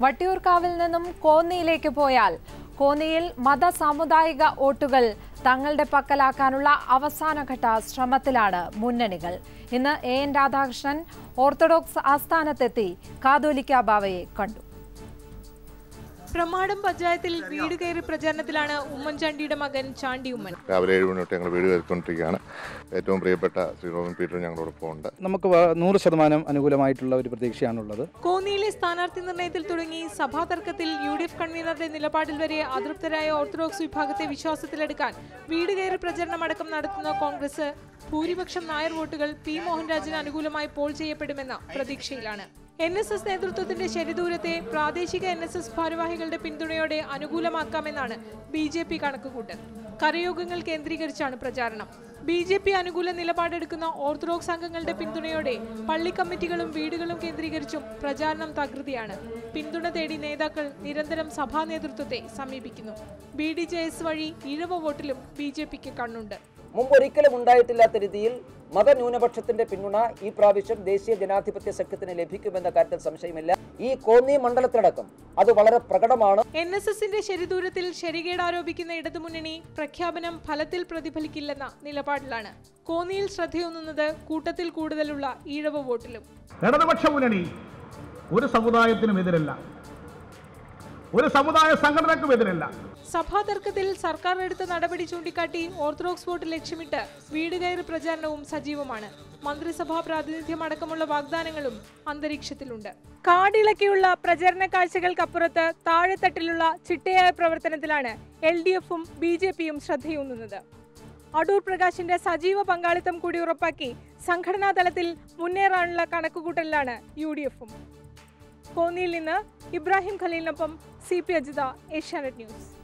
വട്ടിയൂർക്കാവിൽ നിന്നും കോന്നിയിലേക്ക് പോയാൽ കോന്നിയിൽ മത സാമുദായിക വോട്ടുകൾ തങ്ങളുടെ പക്കലാക്കാനുള്ള അവസാനഘട്ട ശ്രമത്തിലാണ് മുന്നണികൾ ഇന്ന് എ എൻ രാധാകൃഷ്ണൻ ഓർത്തഡോക്സ് ആസ്ഥാനത്തെത്തി കാതോലിക്ക ബാവയെ കണ്ടു പ്രമാടം പഞ്ചായത്തിൽ വീട് കയറി പ്രചാരണത്തിലാണ് ഉമ്മൻചാണ്ടിയുടെ മകൻ ചാണ്ടി ഉമ്മൻ രാവിലെ ഏഴ് മണി തൊട്ട് ഞങ്ങൾ വീട് കയറിക്കൊണ്ടിരിക്കുകയാണ് ഏറ്റവും പ്രിയപ്പെട്ട ശ്രീ റോബിൻ പീറ്റർ ഞങ്ങളോടൊപ്പം ഉണ്ട് നമുക്ക് വ- നൂറ് ശതമാനം അനുകൂലമായിട്ടുള്ള ഒരു പ്രതീക്ഷയാണുള്ളത് കോന്നിയിലെ സ്ഥാനാർത്ഥി നിർണയത്തിൽ തുടങ്ങി സഭാ തർക്കത്തിൽ യു ഡി എഫ് കൺവീനറുടെ നിലപാടിൽ വരെ അതൃപ്തരായ ഓർത്തഡോക്സ് വിഭാഗത്തെ വിശ്വാസത്തിലെടുക്കാൻ വീട് കയറി പ്രചരണം അടക്കം നടത്തുന്ന കോൺഗ്രസ് ഭൂരിപക്ഷം നായർ വോട്ടുകൾ പി മോഹൻരാജിന് അനുകൂലമായി പോൾ ചെയ്യപ്പെടുമെന്ന പ്രതീക്ഷയിലാണ് എൻ എസ് എസ് നേതൃത്വത്തിന്റെ ശരിദൂരത്തെ പ്രാദേശിക എൻ എസ് എസ് ഭാരവാഹികളുടെ പിന്തുണയോടെ അനുകൂലമാക്കാമെന്നാണ് ബി ജെ പി കണക്കുകൂട്ടൽ കരയോഗങ്ങൾ കേന്ദ്രീകരിച്ചാണ് പ്രചാരണം ബി ജെ പി അനുകൂല നിലപാടെടുക്കുന്ന ഓർത്തഡോക്സ് അംഗങ്ങളുടെ പിന്തുണയോടെ പള്ളി കമ്മിറ്റികളും വീടുകളും കേന്ദ്രീകരിച്ചും പ്രചാരണം തകൃതിയാണ് പിന്തുണ തേടി നേതാക്കൾ നിരന്തരം സഭാ നേതൃത്വത്തെ സമീപിക്കുന്നു ബി ഡി ജെ എസ് വഴി ഇഴവ വോട്ടിലും ബി ജെ പിക്ക് കണ്ണുണ്ട് മുമ്പൊരിക്കലും ഉണ്ടായിട്ടില്ലാത്ത രീതിയിൽ മതന്യൂനപക്ഷത്തിന്റെ പിന്തുണ ഈ പ്രാവശ്യം ദേശീയ ജനാധിപത്യ സഖ്യത്തിന് ലഭിക്കുമെന്ന കാര്യത്തിൽ സംശയമില്ല ഈ കോന്നി മണ്ഡലത്തിലടക്കം അത് വളരെ പ്രകടമാണ് എൻ എസ് എസിന്റെ ശരിദൂരത്തിൽ ശരികേട് ആരോപിക്കുന്ന ഇടതുമുന്നണി പ്രഖ്യാപനം ഫലത്തിൽ പ്രതിഫലിക്കില്ലെന്ന നിലപാടിലാണ് കോന്നിയിൽ ശ്രദ്ധയൂന്നുന്നത് കൂട്ടത്തിൽ കൂടുതലുള്ള ഈഴവ വോട്ടിലും ഇടതുപക്ഷ മുന്നണി ഒരു സമുദായത്തിനും എതിരല്ല ഒരു സമുദായ സംഘടനക്കും എതിരല്ല സഭാ തർക്കത്തിൽ സർക്കാർ എടുത്ത നടപടി ചൂണ്ടിക്കാട്ടി ഓർത്തഡോക്സ് വോട്ട് ലക്ഷ്യമിട്ട് വീട് കയറി പ്രചാരണവും സജീവമാണ് മന്ത്രിസഭാ പ്രാതിനിധ്യം അടക്കമുള്ള വാഗ്ദാനങ്ങളും അന്തരീക്ഷത്തിലുണ്ട് കാടിളക്കിയുള്ള പ്രചരണ കാഴ്ചകൾക്കപ്പുറത്ത് താഴെത്തട്ടിലുള്ള ചിട്ടയായ പ്രവർത്തനത്തിലാണ് എൽ ഡി എഫും ബി ജെ പിയും ശ്രദ്ധയൂന്നുന്നത് അടൂർ പ്രകാശിന്റെ സജീവ പങ്കാളിത്തം കൂടി ഉറപ്പാക്കി സംഘടനാ തലത്തിൽ മുന്നേറാനുള്ള കണക്കുകൂട്ടലിലാണ് യു ഡി എഫും കോന്നിയിൽ നിന്ന് ഇബ്രാഹിം ഖലീലിനൊപ്പം C P Ajitha Asianet news